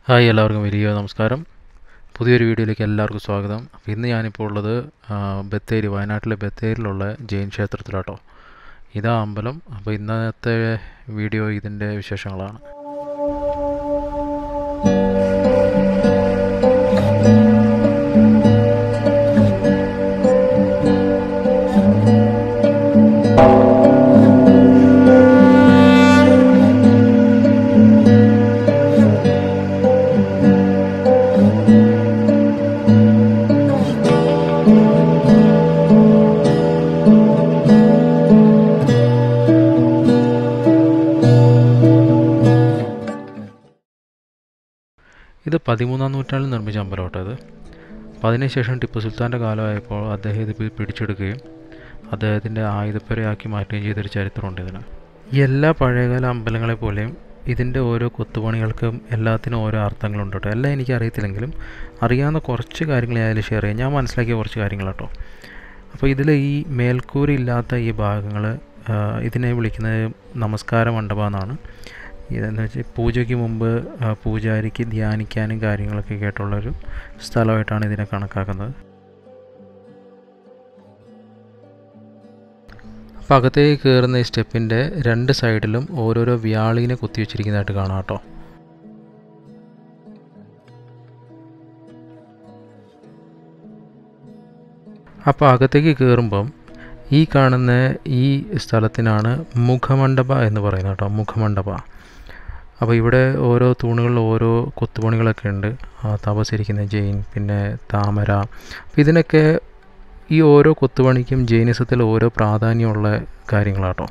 hi എല്ലാവർക്കും വലിയ നമസ്കാരം പുതിയൊരു വീഡിയോയിലേക്ക് എല്ലാവർക്കും സ്വാഗതം അപ്പോൾ ഇന്ന് ഞാനിപ്പോൾ ഉള്ളത് ആ, ബത്തേരി വയനാട്ടിലെ ബത്തേരിയിലുള്ള ജെയിൻ ക്ഷേത്രത്തിലാട്ടോ ഇതാ അമ്പലം അപ്പോൾ ഇന്നത്തെ വീഡിയോ ഇതിൻ്റെ വിശേഷങ്ങളാണ് ഇത് പതിമൂന്നാം നൂറ്റാണ്ടിൽ നിർമ്മിച്ച അമ്പലമാട്ടോ ഇത് അപ്പോൾ അതിനുശേഷം ടിപ്പു സുൽത്താൻ്റെ കാലമായപ്പോൾ അദ്ദേഹം ഇത് പി- പിടിച്ചെടുക്കുകയും അദ്ദേഹത്തിൻ്റെ ആയുധപ്പുരയാക്കി മാറ്റുകയും ചെയ്തൊരു ചരിത്രമുണ്ട് ഇതിന് ഈ എല്ലാ പഴയകാല അമ്പലങ്ങളെ പോലെയും ഇതിൻ്റെ ഓരോ കൊത്തുപണികൾക്കും എല്ലാത്തിനും ഓരോ അർത്ഥങ്ങളുണ്ട് കേട്ടോ എല്ലാം എനിക്ക് അറിയത്തില്ലെങ്കിലും അറിയാവുന്ന കുറച്ച് കാര്യങ്ങൾ ഞാൻ അതിൽ ഷെയർ ചെയ്യാം ഞാൻ മനസ്സിലാക്കിയ കുറച്ച് കാര്യങ്ങൾ കേട്ടോ അപ്പോൾ ഇതിൽ ഈ മേൽക്കൂരില്ലാത്ത ഈ ഭാഗങ്ങൾ ഇതിനെ വിളിക്കുന്നത് നമസ്കാര മണ്ഡപം എന്നാണ് ഇതെന്ന് വെച്ചാൽ പൂജയ്ക്ക് മുമ്പ് ആ, പൂജാരിക്ക് ധ്യാനിക്കാനും കാര്യങ്ങളൊക്കെ കേട്ടുള്ളൊരു സ്ഥലമായിട്ടാണ് ഇതിനെ കണക്കാക്കുന്നത് അപ്പോൾ അകത്തേക്ക് കയറുന്ന ഈ സ്റ്റെപ്പിൻ്റെ രണ്ട് സൈഡിലും ഓരോരോ വ്യാളീനെ കുത്തിവെച്ചിരിക്കുന്നതായിട്ട് കാണാം കേട്ടോ അപ്പോൾ അകത്തേക്ക് കയറുമ്പം ഈ കാണുന്ന ഈ സ്ഥലത്തിനാണ് മുഖമണ്ഡപ എന്ന് പറയുന്നത് കേട്ടോ മുഖമണ്ഡപ അപ്പോൾ ഇവിടെ ഓരോ തൂണുകളിൽ ഓരോ കൊത്തുപണികളൊക്കെ ഉണ്ട് ആ, തപസ്സിരിക്കുന്ന ജെയിൻ പിന്നെ താമര അപ്പോൾ ഇതിനൊക്കെ ഈ ഓരോ കൊത്തുപണിക്കും ജൈനിസത്തിൽ ഓരോ പ്രാധാന്യമുള്ള കാര്യങ്ങളാട്ടോ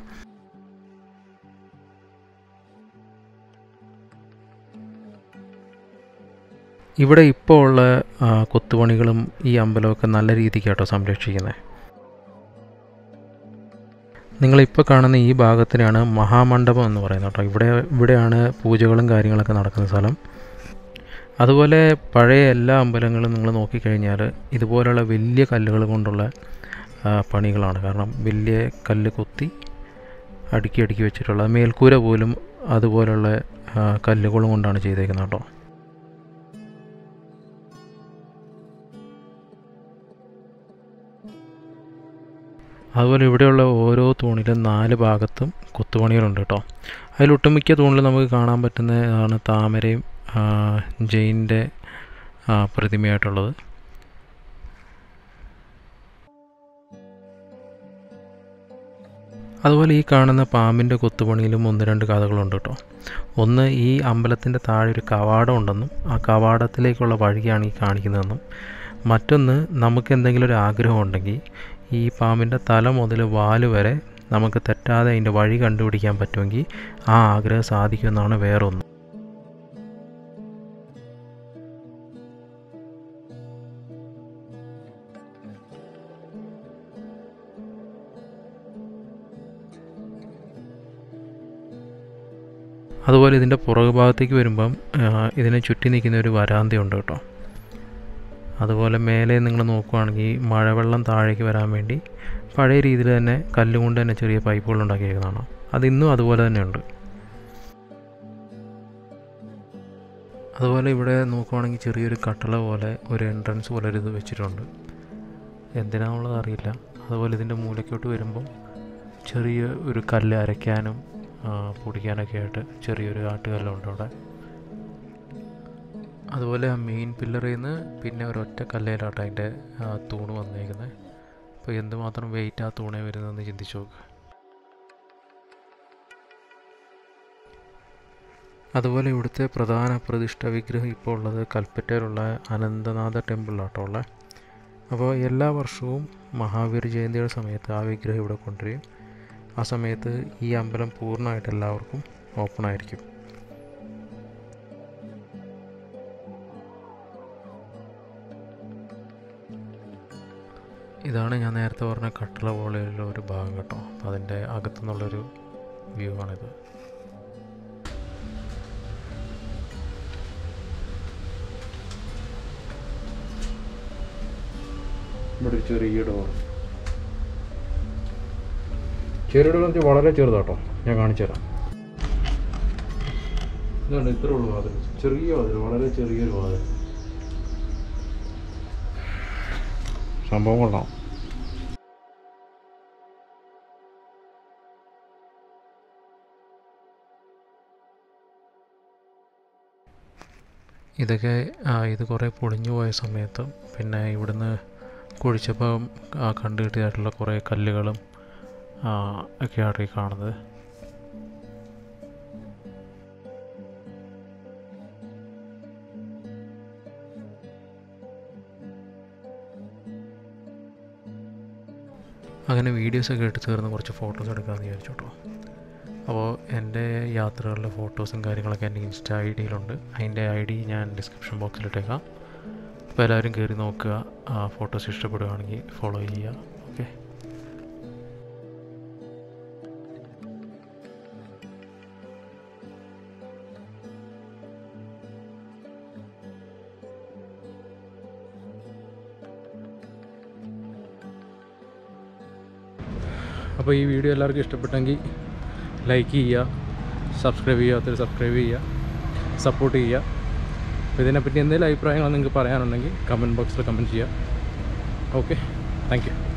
ഇവിടെ ഇപ്പോൾ ഉള്ള ആ, കൊത്തുപണികളും ഈ അമ്പലമൊക്കെ നല്ല രീതിക്കാട്ടോ സംരക്ഷിക്കുന്നത് നിങ്ങളിപ്പോൾ കാണുന്ന ഈ ഭാഗത്തിനാണ് മഹാമണ്ഡപം എന്ന് പറയുന്നത് കേട്ടോ ഇവിടെ ഇവിടെയാണ് പൂജകളും കാര്യങ്ങളൊക്കെ നടക്കുന്ന സ്ഥലം അതുപോലെ പഴയ എല്ലാ അമ്പലങ്ങളും നിങ്ങൾ നോക്കിക്കഴിഞ്ഞാൽ ഇതുപോലുള്ള വലിയ കല്ലുകൾ കൊണ്ടുള്ള ആ, പണികളാണ് കാരണം വലിയ കല്ല് കൊത്തി അടുക്കി അടുക്കി വെച്ചിട്ടുള്ള മേൽക്കൂര പോലും അതുപോലുള്ള ആ, കല്ലുകളും കൊണ്ടാണ് ചെയ്തേക്കുന്നത് കേട്ടോ അതുപോലെ ഇവിടെയുള്ള ഓരോ തൂണിലും നാല് ഭാഗത്തും കൊത്തുപണികളുണ്ട് കേട്ടോ അതിൽ ഒട്ടുമിക്ക തൂണിലും നമുക്ക് കാണാൻ പറ്റുന്നതാണ് താമരയും ആ, ജെയിൻ്റെ ആ, പ്രതിമയായിട്ടുള്ളത് അതുപോലെ ഈ കാണുന്ന പാമ്പിൻ്റെ കൊത്തുപണിയിലും ഒന്ന് രണ്ട് കഥകളുണ്ട് കേട്ടോ ഒന്ന് ഈ അമ്പലത്തിൻ്റെ താഴെ ഒരു കവാടം ഉണ്ടെന്നും ആ കവാടത്തിലേക്കുള്ള വഴിയാണ് ഈ കാണിക്കുന്നതെന്നും മറ്റൊന്ന് നമുക്ക് എന്തെങ്കിലും ഒരു ആഗ്രഹം ഉണ്ടെങ്കിൽ ഈ പാമ്പിൻ്റെ തല മുതൽ വാല് വരെ നമുക്ക് തെറ്റാതെ അതിൻ്റെ വഴി കണ്ടുപിടിക്കാൻ പറ്റുമെങ്കിൽ ആ ആഗ്രഹം സാധിക്കുമെന്നാണ് വേറൊന്ന് അതുപോലെ ഇതിൻ്റെ പുറകു ഭാഗത്തേക്ക് വരുമ്പം ആ, ഇതിനെ ചുറ്റി നിൽക്കുന്ന ഒരു വരാന്തയുണ്ട് കേട്ടോ അതുപോലെ മേലെ നിങ്ങൾ നോക്കുവാണെങ്കിൽ മഴവെള്ളം താഴേക്ക് വരാൻ വേണ്ടി പഴയ രീതിയിൽ തന്നെ കല്ലുകൊണ്ട് തന്നെ ചെറിയ പൈപ്പുകൾ ഉണ്ടാക്കിയേക്കുന്നതാണ് അത് ഇന്നും അതുപോലെ തന്നെയുണ്ട് അതുപോലെ ഇവിടെ നോക്കുവാണെങ്കിൽ ചെറിയൊരു കട്ടള പോലെ ഒരു എൻട്രൻസ് പോലെ ഒരു ഇത് വെച്ചിട്ടുണ്ട് എന്തിനാണെന്നുള്ളത് അറിയില്ല അതുപോലെ ഇതിൻ്റെ മൂലയ്ക്കോട്ട് വരുമ്പം ചെറിയ ഒരു കല്ല് അരയ്ക്കാനും ആ, പൊടിക്കാനൊക്കെ ആയിട്ട് ചെറിയൊരു ആട്ടുകല്ലുണ്ട് അവിടെ അതുപോലെ ആ മെയിൻ പില്ലറിൽ നിന്ന് പിന്നെ ഒരൊറ്റ കല്ലേലാട്ടോ അതിൻ്റെ ആ, തൂണ് വന്നേക്കുന്നത് അപ്പോൾ എന്തുമാത്രം വെയിറ്റ് ആ തൂണേ വരുന്നതെന്ന് ചിന്തിച്ചു നോക്ക് അതുപോലെ ഇവിടുത്തെ പ്രധാന പ്രതിഷ്ഠ വിഗ്രഹം ഇപ്പോൾ ഉള്ളത് കൽപ്പറ്റയിലുള്ള അനന്തനാഥ ടെമ്പിളിലാട്ടോ ഉള്ളത് അപ്പോൾ എല്ലാ വർഷവും മഹാവീർ ജയന്തിയുടെ സമയത്ത് ആ വിഗ്രഹം ഇവിടെ കൊണ്ടുവരും ആ സമയത്ത് ഈ അമ്പലം പൂർണ്ണമായിട്ട് എല്ലാവർക്കും ഓപ്പൺ ആയിരിക്കും ഇതാണ് ഞാൻ നേരത്തെ പറഞ്ഞ കട്ടള പോലെയുള്ള ഒരു ഭാഗം കേട്ടോ അപ്പോൾ അതിൻ്റെ അകത്തുനിന്നുള്ളൊരു വ്യൂ ആണിത് ഇവിടെ ഒരു ചെറിയ ഡോർ ചെറിയ ഡോർ എന്ന് വെച്ചാൽ വളരെ ചെറുതാട്ടോ ഞാൻ കാണിച്ചു തരാം ഇതുകൊണ്ട് ഇത്ര ഉള്ളു വാതിൽ ചെറിയ വാതിൽ വളരെ ചെറിയൊരു വാതിൽ സംഭവം കൊള്ളാം ഇതൊക്കെ ആ, ഇത് കുറേ പൊളിഞ്ഞു പോയ സമയത്ത് പിന്നെ ഇവിടുന്ന് കുഴിച്ചപ്പോൾ ആ, കണ്ടു കിട്ടിയതായിട്ടുള്ള കുറേ കല്ലുകളും ആ, ഒക്കെയാണ് ഈ കാണുന്നത് അങ്ങനെ വീഡിയോസൊക്കെ എടുത്ത് തീർന്ന് കുറച്ച് ഫോട്ടോസ് എടുക്കാമെന്ന് വിചാരിച്ചു കേട്ടോ അപ്പോൾ എൻ്റെ യാത്രകളിലെ ഫോട്ടോസും കാര്യങ്ങളൊക്കെ എൻ്റെ ഇൻസ്റ്റ ഐ ഡിയിലുണ്ട് അതിൻ്റെ ഐ ഡി ഞാൻ ഡിസ്ക്രിപ്ഷൻ ബോക്സിലിട്ടേക്കാം അപ്പോൾ എല്ലാവരും കയറി നോക്കുക ആ ഫോട്ടോസ് ഇഷ്ടപ്പെടുകയാണെങ്കിൽ ഫോളോ ചെയ്യുക ഓക്കെ അപ്പോൾ ഈ വീഡിയോ എല്ലാവർക്കും ഇഷ്ടപ്പെട്ടെങ്കിൽ ലൈക്ക് ചെയ്യുക സബ്സ്ക്രൈബ് ചെയ്യാത്തവർ സബ്സ്ക്രൈബ് ചെയ്യുക സപ്പോർട്ട് ചെയ്യുക അപ്പോൾ ഇതിനെപ്പറ്റി എന്തെങ്കിലും അഭിപ്രായങ്ങൾ നിങ്ങൾക്ക് പറയാനുണ്ടെങ്കിൽ കമൻറ്റ് ബോക്സിൽ കമൻറ്റ് ചെയ്യുക ഓക്കെ താങ്ക് യു